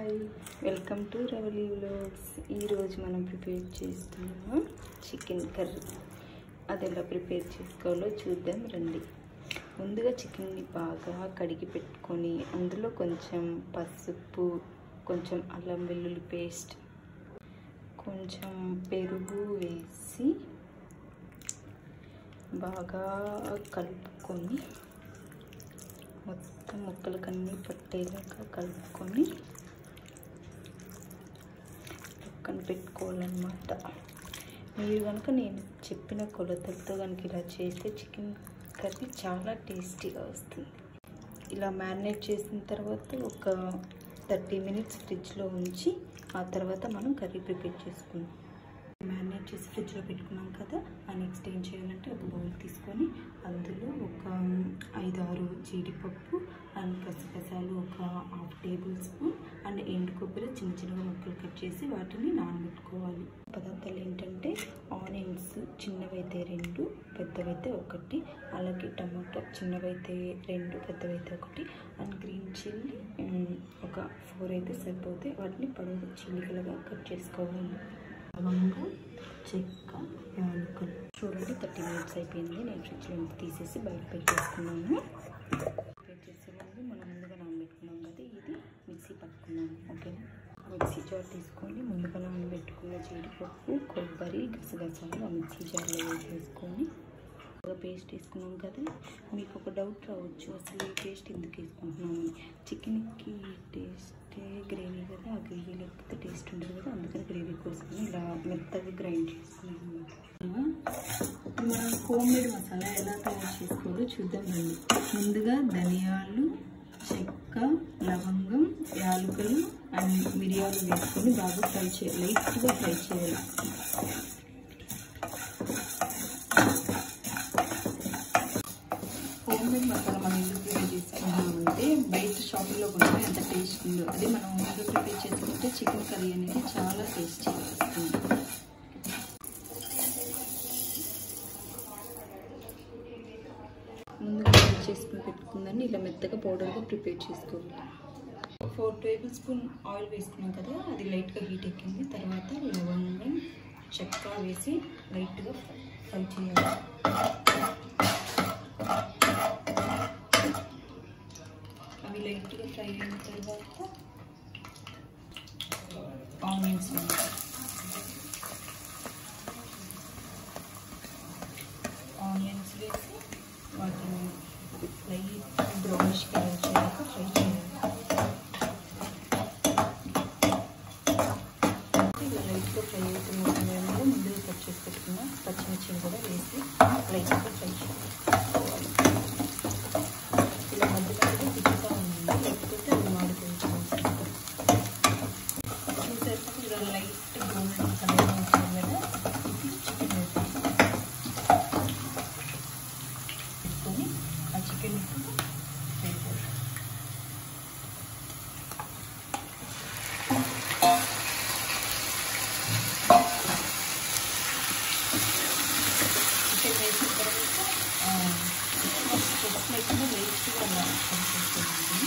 hi welcome to Ravali vlogs ఈరోజు మనం prepare చేస్తున్నాము చికెన్ కర్రీ అది ఎలా ప్రిపేర్ చేసుకోవాలో చూద్దాం రండి ముందుగా చికెన్ని బాగా కడిగి పెట్టుకొని అందులో కొంచెం పసుపు కొంచెం అల్లం వెల్లుల్లి పేస్ట్ కొంచెం పెరుగు వేసి బాగా కలుపుకొని మొత్తం ముక్కలకన్నీ పట్టేలాగా కలుపుకొని పక్కన పెట్టుకోవాలన్నమాట మీరు కనుక నేను చెప్పిన కొలతలతో కనుక ఇలా చేస్తే చికెన్ కర్రీ చాలా టేస్టీగా వస్తుంది ఇలా మ్యారినేట్ చేసిన తర్వాత ఒక థర్టీ మినిట్స్ ఫ్రిడ్జ్లో ఉంచి ఆ తర్వాత మనం కర్రీ ప్రిపేర్ చేసుకుందాం మ్యారినేట్ చేసి ఫ్రిడ్జ్లో పెట్టుకున్నాం కదా ఆ నెక్స్ట్ ఏం చేయాలంటే ఒక బౌల్ తీసుకొని అందులో ఒక ఐదు ఆరు జీడిపప్పు అండ్ గసగసాలు ఒక హాఫ్ టేబుల్ స్పూన్ అండ్ ఎండు కొబ్బరి చిన్న చిన్నగా ముక్కలు కట్ చేసి వాటిని నానబెట్టుకోవాలి పదార్థాలు ఏంటంటే ఆనియన్స్ చిన్నవైతే రెండు పెద్దవైతే ఒకటి అలాగే టమాటో చిన్నవైతే రెండు పెద్దవైతే ఒకటి అండ్ గ్రీన్ చిల్లీ ఒక ఫోర్ అయితే సరిపోతే వాటిని పొడవు చిల్లికలుగా కట్ చేసుకోవాలి లవంగం చెక్క యాలకులు చూడండి థర్టీ మినిట్స్ అయిపోయింది నేను ఫ్రిడ్జ్లో నుంచి తీసేసి బయట పెట్టేసుకున్నాను ప్రిపేర్ చేసే ముందు మనం ముందుగా నానబెట్టుకున్నాం కదా ఇది మిక్సీ పట్టుకున్నాము ఓకేనా మిక్సీ జార్ తీసుకొని ముందుగా నానబెట్టుకున్న జీడిపప్పు కొబ్బరి గసగసాలు ఆ మిక్సీ జార్లో వేసేసుకొని ఒక పేస్ట్ వేసుకున్నాం కదా మీకు ఒక డౌట్ రావచ్చు అసలు ఈ పేస్ట్ ఎందుకు వేసుకుంటున్నాము చికెన్కి టేస్టే గ్రేవీ కదా ఆ గ్రేవీ లేకపోతే టేస్ట్ ఉండదు కదా అందుకని గ్రేవీ కోసం ఇలా మెత్తగా గ్రైండ్ చేసుకున్నాం మనం హోమ్ మేడ్ మసాలా ఎలా తయారు చేసుకోవాలో చూద్దాం రండి ముందుగా ధనియాలు చెక్క లవంగం యాలకులు అండ్ మిరియాలు వేసుకొని బాగా ఫ్రై చేయాలి లైట్గా ఫ్రై చేయాలి హోమ్ మేడ్ మసాలా మనం ఎందుకు ప్రిపేర్ చేసుకున్నామంటే బయట షాపుల్లో కొన్నా ఎంత టేస్ట్ ఉందో అదే మనం ఇంట్లో ప్రిపేర్ చేసుకుంటే చికెన్ కర్రీ అనేది చాలా టేస్టీగా వస్తుంది ముందుగా ఫ్రై చేసుకుని పెట్టుకుందని ఇలా మెత్తగా పౌడర్గా ప్రిపేర్ చేసుకోవాలి ఫోర్ టేబుల్ స్పూన్ ఆయిల్ వేసుకున్నాం కదా అది లైట్గా హీట్ ఎక్కింది తర్వాత లవంగం చెక్క వేసి లైట్గా ఫ్రై చేయాలి అవి లైట్గా ఫ్రై అయిన తర్వాత ఆనియన్స్ ఆనియన్స్ వేసి వాటిని లైట్ బ్రౌనిష్ కలర్ వచ్చేదాకా ఫ్రై చేయాలి ఇలా లైట్గా ఫ్రై అవుతున్న సమయంలో ముందుగా కట్ చేసి పెట్టుకున్న పచ్చిమిర్చిని కూడా వేసి లైట్గా ఫ్రై చేసుకోవాలి ఇలా మధ్య మధ్యలో తిప్పుతూ ఉంది లేకపోతే అది మాడిపోయింది చూసేసి ఇలా లైట్ గోల్డెన్ కలర్ వచ్చింది కదా ఇప్పుడు చికెన్ వేసాను పెట్టుకొని ఆ చికెన్ ఇప్పుడు వేసేసాను చికెన్ వేసిన తర్వాత స్టెప్ లేకుండా లైట్గా అలా కలిపేసుకోవాలి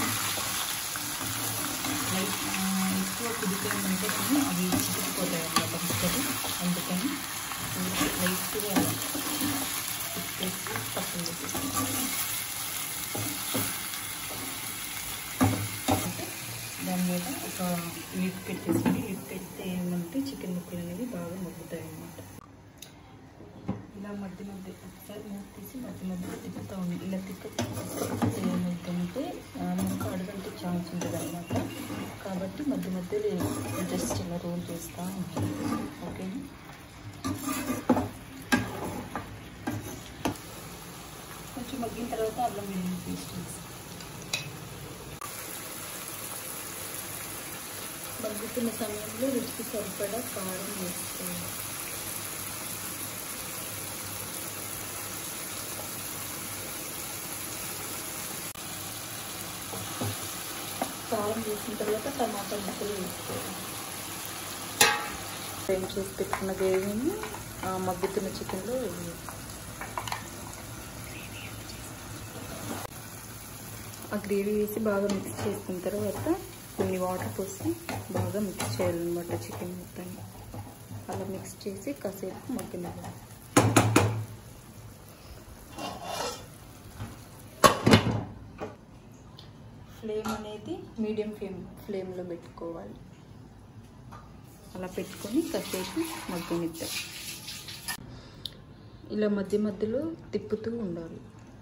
లైట్ ఎక్కువ కుదిపోయిందంటే కానీ అవి చితికిపోతాయి అన్నమాట ముక్కలు అందుకని అందుకే లైట్గా అలా తిప్పేసి పక్కన వేసేసుకోవాలి దాని మీద ఒక లిడ్ పెట్టేసుకొని లిడ్ పెడితే ఏమంటే చికెన్ ముక్కలు అనేవి బాగా మగ్గుతాయి అన్నమాట ఇలా మధ్య మధ్య ఒకసారి మూత తీసి మధ్య మధ్యలో తిప్పుతూ ఉంది ఇలా తిప్ప ఏమవుతుందంటే ముక్క అడగంటే ఛాన్స్ ఉంటుంది అనమాట కాబట్టి మధ్య మధ్యలో జస్ట్ ఇలా రోల్ చేస్తూ ఉంటాం ఓకేనా కొంచెం మగ్గిన తర్వాత అల్లం వెల్లుల్లి పేస్ట్ వేసి మగ్గుతున్న సమయంలో రుచికి సరిపడా కారం వేసుకోవాలి కారం వేసిన తర్వాత టమాటా ముక్కలు వేసుకోవాలి ఫ్రై చేసి పెట్టుకున్న గ్రేవీని ఆ మగ్గుతున్న చికెన్లో వేయాలి ఆ గ్రేవీ వేసి బాగా మిక్స్ చేసుకున్న తర్వాత కొన్ని వాటర్ పోసి బాగా మిక్స్ చేయాలన్నమాట చికెన్ మొత్తాన్ని అలా మిక్స్ చేసి కాసేపు మగ్గనివ్వాలి ఫ్లేమ్ అనేది మీడియం ఫ్లేమ్ ఫ్లేమ్లో పెట్టుకోవాలి అలా పెట్టుకొని కాసేపు మగ్గనిద్దాం ఇలా మధ్య మధ్యలో తిప్పుతూ ఉండాలి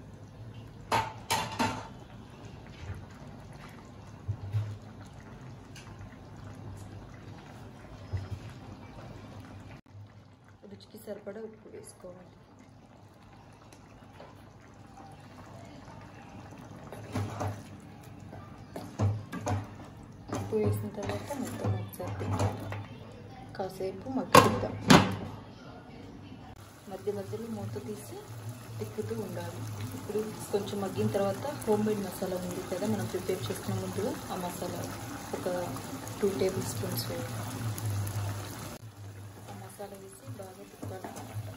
రుచికి సరిపడా ఉప్పు వేసుకోవాలి ఉప్పు వేసిన తర్వాత మొత్తం ఒకసారి తిప్పాలి కాసేపు మగ్గిద్దాం మధ్య మధ్యలో మూత తీసి తిప్పుతూ ఉండాలి ఇప్పుడు కొంచెం మగ్గిన తర్వాత హోమ్ మేడ్ మసాలా ఉంది కదా మనం ప్రిపేర్ చేసుకున్న ముందుగా ఆ మసాలా ఒక టూ టేబుల్ స్పూన్స్ వేయాలి ఆ మసాలా వేసి బాగా తిప్పాలి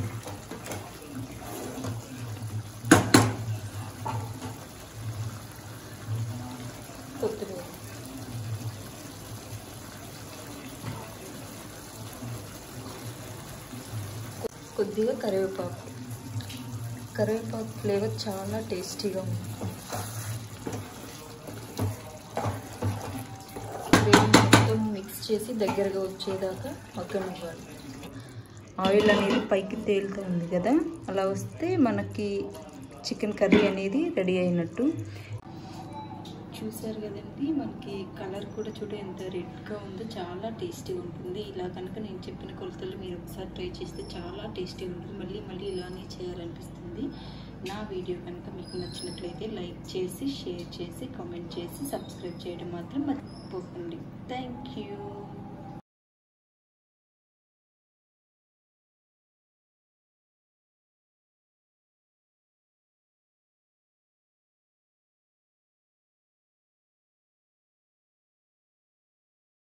కొత్తిమీర కొద్దిగా కరివేపాకు కరివేపాకు ఫ్లేవర్ చాలా టేస్టీగా ఉంది గ్రేవీ మొత్తం మిక్స్ చేసి దగ్గరగా వచ్చేదాకా మగ్గనివ్వాలి ఆయిల్ అనేది పైకి తేలుతూ ఉంది కదా అలా వస్తే మనకి చికెన్ కర్రీ అనేది రెడీ అయినట్టు చూసారు కదండి మనకి కలర్ కూడా చూడ ఎంత రెడ్గా ఉందో చాలా టేస్టీగా ఉంటుంది ఇలా కనుక నేను చెప్పిన కొలతలు మీరు ఒకసారి ట్రై చేస్తే చాలా టేస్టీగా ఉంటుంది మళ్ళీ మళ్ళీ ఇలానే చేయాలనిపిస్తుంది నా వీడియో కనుక మీకు నచ్చినట్లయితే లైక్ చేసి షేర్ చేసి కామెంట్ చేసి సబ్స్క్రైబ్ చేయడం మాత్రం మర్చిపోకండి